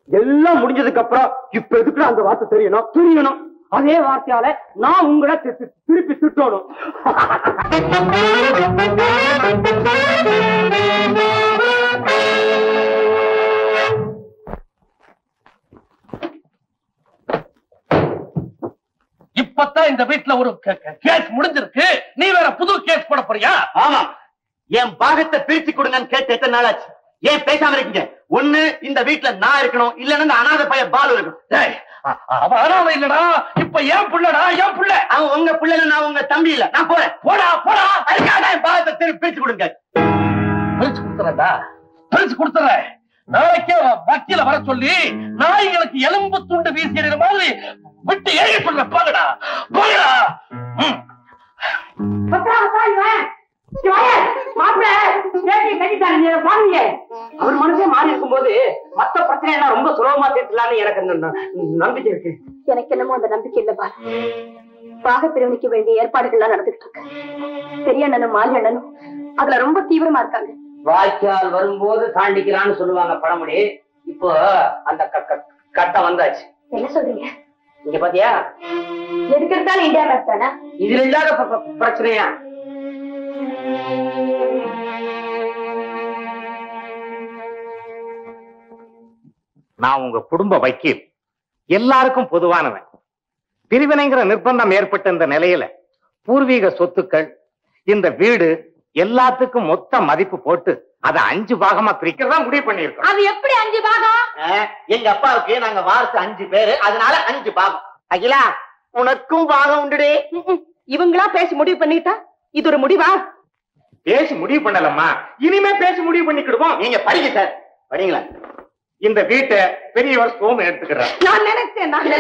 எல்லாம் முடிஞ்சதுக்கு அப்புறம் இப்ப எதுக்கு அந்த வார்த்தை தெரியணும் புரியணும் அதே வார்த்தையால நான் உங்களை தி- தி- திருப்பி திட்டணும் இப்பதான் இந்த வீட்டுல ஒரு கேஸ் முடிஞ்சிருக்கு நீ வேற புது கேஸ் போட போறியா ஆமா என் பாகத்தை பிரிச்சு கொடுங்கன்னு கேட்டு எத்தனை நாள் ஆச்சு ஏன் பேசாம இருக்கீங்க ஒண்ணு இந்த வீட்டுல நான் இருக்கணும் இல்லன்னா இந்த அனாதை பைய பாலு இருக்கணும் டேய், அ- அவன் அனாதை இல்லடா இப்ப ஏன் புள்ளடா ஏன் புள்ள அவன் உங்க பிள்ளை நான் உங்க தம்பி இல்ல நான் போறேன் போடா போடா அதுக்காக என் பாகத்தை திருப்பி பிரிச்சு கொடுங்க பிரிச்சு கொடுத்துறேன்டா பிரிச்சு கொடுத்துறேன் நாளைக்கே வ- வக்கீல வர சொல்லி நாய்களுக்கு எலும்பு துண்டு வீசிடுற மாதிரி விட்டு ஏறி சொல்ற போகடா போகடா ம். அவர் மனசே மாறி இருக்கும்போது மத்த பிரச்சனை எல்லாம் ரொம்ப சுலபமா தீர்க்கலாம்னு எனக்கு ந- ந- நம்பிக்கை இருக்கு எனக்கு என்னமோ அந்த நம்பிக்கை இல்ல பாரு பாக பிரிவினைக்கு வேண்டிய ஏற்பாடுகள்லாம் நடந்துட்டு இருக்கு பெரிய அண்ணனும் மாலி அண்ணனும் அதுல ரொம்ப தீவிரமா இருக்காங்க வாய்க்கால் வரும்போது தாண்டிக்கிறான்னு சொல்லுவாங்க பழமொழி இப்போ அந்த க- க- கட்டம் வந்தாச்சு என்ன சொல்றீங்க இங்க பாத்தியா எதுக்கு எடுத்தாலும் இந்தியா மேப் தானே இதுல இல்லாத ப- ப- பிரச்சனையா நான் உங்க குடும்ப வக்கீல் எல்லாருக்கும் பொதுவானவன் பிரிவினைங்கிற நிர்பந்தம் ஏற்பட்ட இந்த நிலையில பூர்வீக சொத்துக்கள் இந்த வீடு எல்லாத்துக்கும் மொத்த மதிப்பு போட்டு அதை அஞ்சு பாகமா பிரிக்கிறதா முடிவு பண்ணியிருக்கோம் அது எப்படி அஞ்சு பாகம் எங்க அப்பாவுக்கு நாங்க வாரிசு அஞ்சு பேரு அதனால அஞ்சு பாகம் அகிலா உனக்கும் பாகம் உண்டுடே இவங்களா பேசி முடிவு பண்ணிட்டா இது ஒரு முடிவா பேசி முடிவு பண்ணலம்மா இனிமே பேசி முடிவு பண்ணிக்கிடுவோம் நீங்க படிங்க சார் படிங்களா இந்த வீட்டை பெரியவர் சோமு எடுத்துக்கிறார் நான் நினைச்சேன் நான்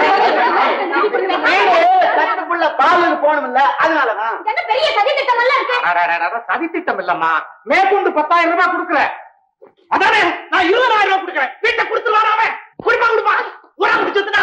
கட்டுக்குள்ள பாலுக்கு போகணும்ல அதனாலதான் என்ன பெரிய சதி திட்டம் எல்லாம் இருக்கு அடடடடட, சதி திட்டம் இல்லம்மா மேற்கொண்டு பத்தாயிரம் ரூபாய் கொடுக்குறேன் அதானே நான் இருபதாயிரம் ரூபாய் கொடுக்குறேன் வீட்டை கொடுத்துருவான் அவன் குடிப்பா குடிப்பா ஊரா குடிச்சுனா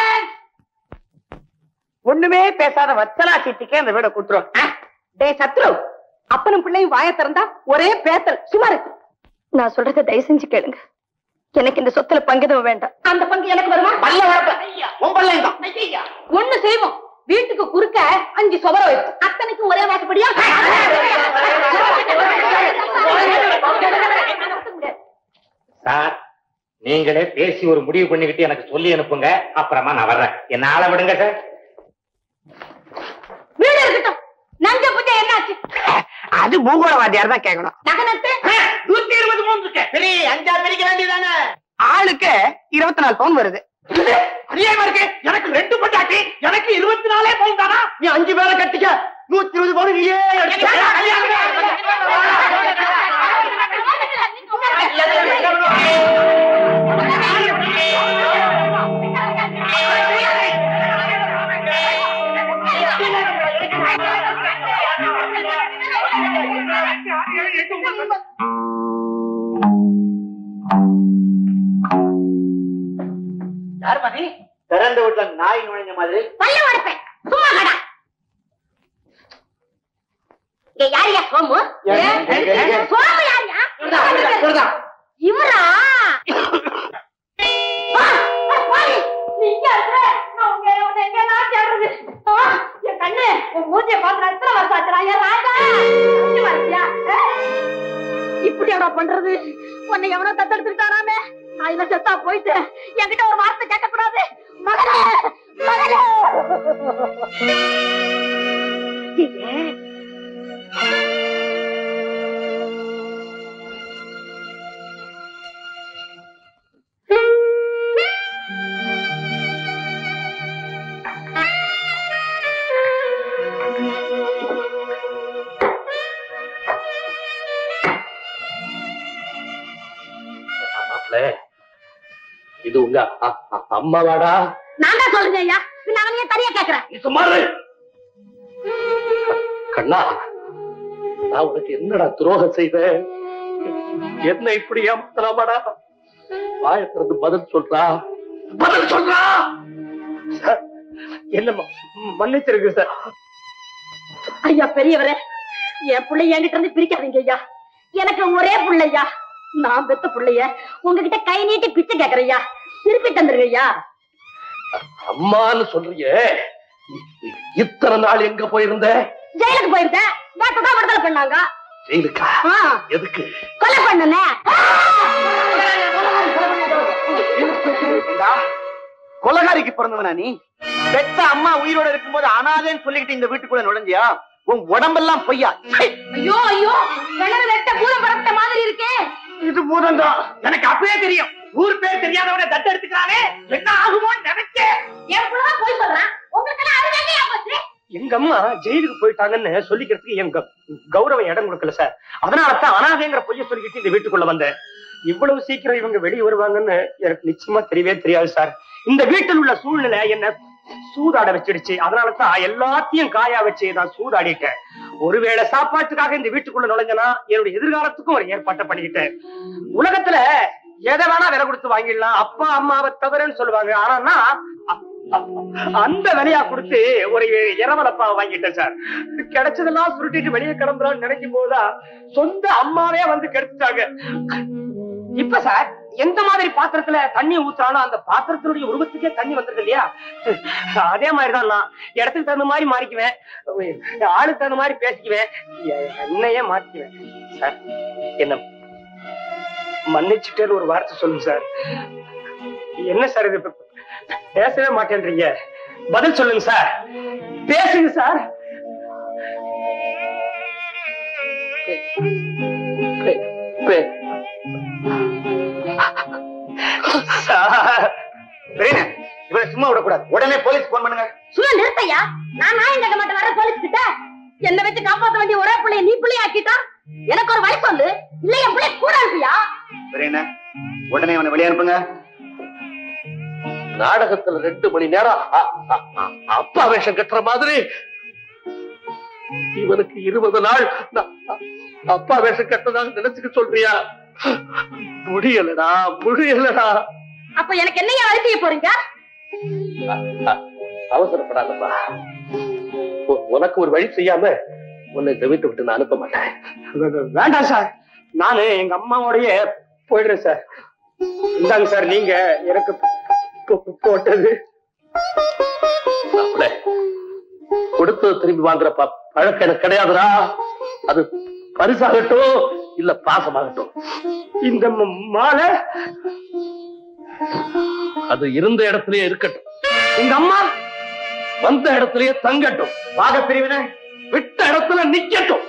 ஒண்ணுமே பேசாத வச்சலா சீட்டுக்கே அந்த வீட கொடுத்துரும் டேய் சத்ரு அப்பனும் பிள்ளையும் வாய திறந்தா ஒரே பேத்தல் சுமாரு நான் சொல்றத தயவு செஞ்சு கேளுங்க எனக்கு இந்த சொத்துல பங்கிதம் வேண்டாம் அந்த பங்கு எனக்கு வருமா பல்ல வரப்ப உன் பல்லையும் தான் ஒண்ணு செய்வோம் வீட்டுக்கு குறுக்க அஞ்சு சுவர வைப்போம் அத்தனைக்கும் ஒரே வாசப்படியா சார் நீங்களே பேசி ஒரு முடிவு பண்ணிக்கிட்டு எனக்கு சொல்லி அனுப்புங்க அப்புறமா நான் வர்றேன் என்ன ஆள விடுங்க சார் வீடு இருக்கட்டும் நஞ்ச புஞ்ச என்னாச்சு அது பூகோளவாதியார் தான் கேட்கணும் நகை நட்டு நூத்தி இருபது மூணு இருக்கேன் சரி அஞ்சா பிரிக்க வேண்டியதானே ஆளுக்கு இருபத்தி நாலு பவுன் வருது அநியாயமா இருக்கு எனக்கு ரெண்டு பொண்டாட்டி எனக்கு இருபத்தி நாலே பவுன் தானா நீ அஞ்சு பேரை கட்டிக்க நூத்தி இருபது பவுன் நீயே யார் மணி திறந்த வீட்டுல நாய் நுழைஞ்ச மாதிரி பல்ல உடைப்பேன் சும்மா கடா இங்க யாரியா சோமு ஏன்? ஏன், ஏன், ஏன்? சோமு யாரியா இவர்தான். இவரா ஆ, ஆ, பாரு, நீ இங்க இருக்கிற, நான் உங்க உன்னை எங்க நான் தேடுறது? ஆ, என் கண்ணு, உன் மூஞ்சிய பார்த்து நான் எத்தனை வருஷம் ஆச்சுடா, என் ராஜா. இங்க வரியா? ஆ? இப்படி எவ்வளோ பண்றது உன்னை எவனோ தத்தெடுத்துட்டாராமே நான் இல்ல செத்தா போயிட்டு என்கிட்ட ஒரு வார்த்தை கேட்கக்கூடாது மகளே மகளே மாப்பிள இது உங்க அ- அ- அம்மாவாடா நான் தான் சொல்றேன் ஐயா நான் அவனையே தனியா கேக்குறேன் நீ சும்மா இரு. கண்ணா நான் உனக்கு என்னடா துரோகம் செய்தேன் என்ன இப்படி ஏமாத்தலாமாடா வாயத்திறது பதில் சொல்றா பதில் சொல்றா என்ன ம- மன்னிச்சிருக்கு சார் ஐயா பெரியவரே என் பிள்ளை என்கிட்ட இருந்து பிரிக்காதீங்க ஐயா எனக்கு ஒரே பிள்ளையா நான் பெத்த பிள்ளைய உங்ககிட்ட கை நீட்டி பிச்சை கேக்குறையா திருப்பி தந்துருங்கய்யா அம்மான்னு சொல்றியே இ- இ- இத்தனை நாள் எங்க போயிருந்த ஜெயிலுக்கு போயிருந்தேன் டாக்டர் தான் விடுதலை பண்ணாங்க ஜெயிலுக்கா ஆ, எதுக்கு கொலை பண்ணுனே ஏண்டா, கொலகாரிக்கு பிறந்தவனா நீ பெத்த அம்மா உயிரோட இருக்கும்போது அனாதேன்னு சொல்லிக்கிட்டு இந்த வீட்டுக்குள்ள நுழைஞ்சியா உன் உடம்பெல்லாம் பொய்யா ச்சை, ஐயோ ஐயோ கிணறு வெட்ட பூரம் பரப்பிட்ட மாதிரி இருக்கே இது பூதம்தான் எனக்கு அப்பவே தெரியும் ஊர் பேர் தெரியாதவனை தட்டு எடுத்துக்கிறானே என்ன ஆகுமோன்னு நினைச்சேன் என் புள்ளதான் போய் சொல்றேன் உங்களுக்கு எல்லாம் அழுதாங்க போச்சு எங்க அம்மா ஜெயிலுக்கு போயிட்டாங்கன்னு சொல்லிக்கிறதுக்கு எங்க கௌரவம் இடம் கொடுக்கல சார் அதனாலதான் அனாதைங்கிற பொய்ய சொல்லிக்கிட்டு இந்த வீட்டுக்குள்ள வந்தேன் இவ்வளவு சீக்கிரம் இவங்க வெளியே வருவாங்கன்னு எனக்கு நிச்சயமா தெரியவே தெரியாது சார் இந்த வீட்டில் உள்ள சூழ்நிலை என்ன சூதாட வச்சிடுச்சு அதனாலதான் எல்லாத்தையும் காயா வச்சு நான் சூதாடிட்டேன் ஒருவேளை சாப்பாட்டுக்காக இந்த வீட்டுக்குள்ள நுழைஞ்சனா என்னுடைய எதிர்காலத்துக்கும் ஒரு ஏற்பாட்டை பண்ணிக்கிட்டேன் உலகத்துல எதை வேணா விலை கொடுத்து வாங்கிடலாம் அப்பா அம்மாவை தவறுன்னு சொல்லுவாங்க ஆனா நான் அ- அ- அந்த விலையா கொடுத்து ஒரு இரவலப்பா வாங்கிட்டேன் சார் கிடைச்சதெல்லாம் சுருட்டிட்டு வெளியே கிளம்புறான்னு நினைக்கும் போதுதான் சொந்த அம்மாவே வந்து கெடுத்துட்டாங்க இப்ப சார் எந்த மாதிரி பாத்திரத்துல தண்ணி ஊத்துறானோ அந்த பாத்திரத்தினுடைய உருவத்துக்கே தண்ணி வந்துருது இல்லையா அதே மாதிரிதான் நான் இடத்துக்கு தகுந்த மாதிரி மாறிக்குவேன் ஆளுக்கு தகுந்த மாதிரி பேசிக்குவேன் எ- என்னையே மாத்திக்குவேன் சார் என்ன மன்னிச்சுட்டேன்னு ஒரு வார்த்தை சொல்லுங்க சார் என்ன சார் இது இப்ப பேசவே மாட்டேன்றீங்க பதில் சொல்லுங்க சார் பேசுங்க சார் பே- பே- சார், சரிண்ணே. இவரை சும்மா விடக்கூடாது உடனே போலீஸ் போன் பண்ணுங்க சும்மா நிறுத்தையா நான் நான் கேட்க மாட்டேன் வர போலீஸ் கிட்ட என்ன வச்சு காப்பாத்த வேண்டிய ஒரே பிள்ளைய நீ பிள்ளைய ஆக்கிட்டா எனக்கு ஒரு வழி சொல்லு இல்ல என் பிள்ளை கூட இருப்பியா சரிண்ணே உடனே அவனை வெளியே அனுப்புங்க நாடகத்துல ரெண்டு மணி நேரம் அ- அ- அ- அப்பா வேஷம் கட்டுற மாதிரி இவனுக்கு இருபது நாள் நான் அ- அப்பா வேஷம் கட்டதாக நினைச்சுக்க சொல்றியா முடியலடா முடியலடா அப்ப எனக்கு என்னையா வழி செய்ய போறீங்க அவசரப்படாதப்பா உ- உனக்கு ஒரு வழி செய்யாம உன்னை இந்த வீட்டை விட்டு நான் அனுப்ப மாட்டேன் வேண்டாம் சார் நானு எங்க அம்மாவோடய போயிடுறேன் சார் இந்தாங்க சார் நீங்க எனக்கு போ- போ- போட்டது மாப்பிள்ளை, கொடுத்தது திரும்பி வாங்குற ப- பழக்கம் எனக்கு கிடையாதுடா அது பரிசாகட்டும் இல்ல பாசமாகட்டும் இந்த ம- மாலை அது இருந்த இடத்திலேயே இருக்கட்டும் எங்க அம்மா வந்த இடத்திலேயே தங்கட்டும் பாக பிரிவினை விட்ட இடத்துல நிக்கட்டும்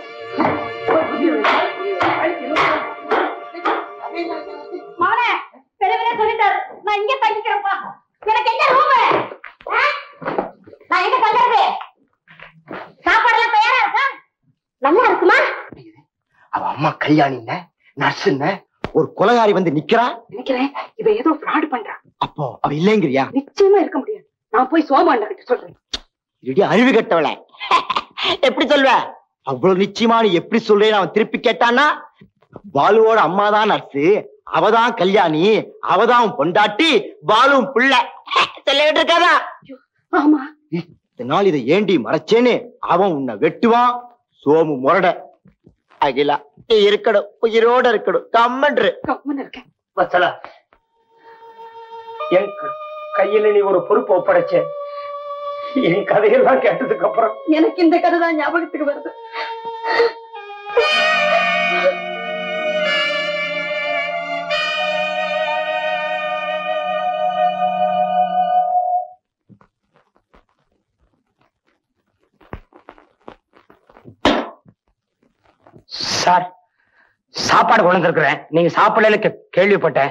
மானே பெரியவரே சொல்லிட்டாரு நான் இங்க தங்கிக்கிறேன்ப்பா எனக்கு எங்க ரூம் நான் எங்க தங்குறது சாப்பாடு எல்லாம் தயாரா இருக்கா நல்லா இருக்குமா அவ அம்மா கல்யாணிங்க நர்ஸுங்க ஒரு கொலகாரி வந்து நிக்கிறா நினைக்கிறேன் இவ ஏதோ ஃப்ராட் பண்றா அப்போ அவ இல்லைங்கிறியா நிச்சயமா இருக்க முடியாது நான் போய் சோமாண்ட கிட்ட சொல்றேன் இடி அறிவு கட்டவள எப்படி சொல்வ அவ்வளவு நிச்சயமா நீ எப்படி சொல்றேன்னு அவன் திருப்பி கேட்டான்னா பாலுவோட அம்மா தான் நர்ஸு அவதான் கல்யாணி அவதான் உன் பொண்டாட்டி பாலுவும் பிள்ளை சொல்லிட்டு இருக்காதா ஆமா இத்தனை நாள் இதை ஏண்டி மறைச்சேன்னு அவன் உன்னை வெட்டுவான் சோமு முரட அகிலா நீ இருக்கணும் உயிரோட இருக்கணும் கம்மன்று கம்மன் இருக்கேன் வச்சலா என் க- கையில நீ ஒரு பொறுப்பு ஒப்படைச்ச என் கதையெல்லாம் கேட்டதுக்கு அப்புறம் எனக்கு இந்த கதை தான் ஞாபகத்துக்கு வருது சார் சாப்பாடு கொண்டு இருக்கிறேன் நீங்க சாப்பிடல கேள்விப்பட்டேன்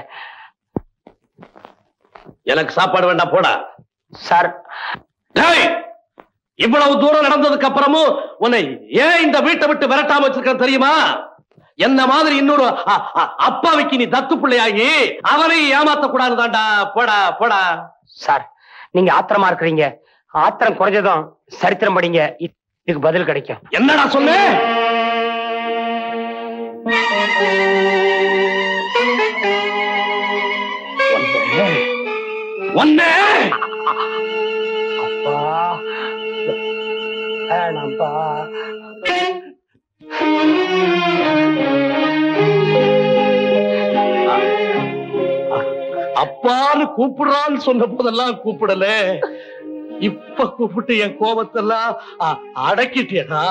எனக்கு சாப்பாடு வேண்டாம் போடா சார் டேய், இவ்வளவு தூரம் நடந்ததுக்கு அப்புறமும் உன்னை ஏன் இந்த வீட்டை விட்டு விரட்டாம வச்சிருக்க தெரியுமா என்ன மாதிரி இன்னொரு அ- அ- அப்பாவிக்கு நீ தத்து பிள்ளையாகி அவனையும் ஏமாத்த கூடாதுதான்டா போடா போடா சார் நீங்க ஆத்திரமா இருக்கிறீங்க ஆத்திரம் குறைஞ்சதும் சரித்திரம் படிங்க இ- இதுக்கு பதில் கிடைக்கும் என்னடா சொன்ன ஒன்னே அப்பா வேணாம்ப்பா அப்பான்னு கூப்பிடுறான்னு சொன்ன போதெல்லாம் கூப்பிடல இப்ப கூப்பிட்டு என் கோபத்தெல்லாம் அ- அடக்கிட்டியடா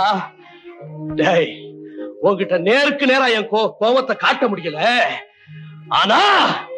டேய் உன்கிட்ட நேருக்கு நேரா என் கோ கோபத்தை காட்ட முடியல ஆனா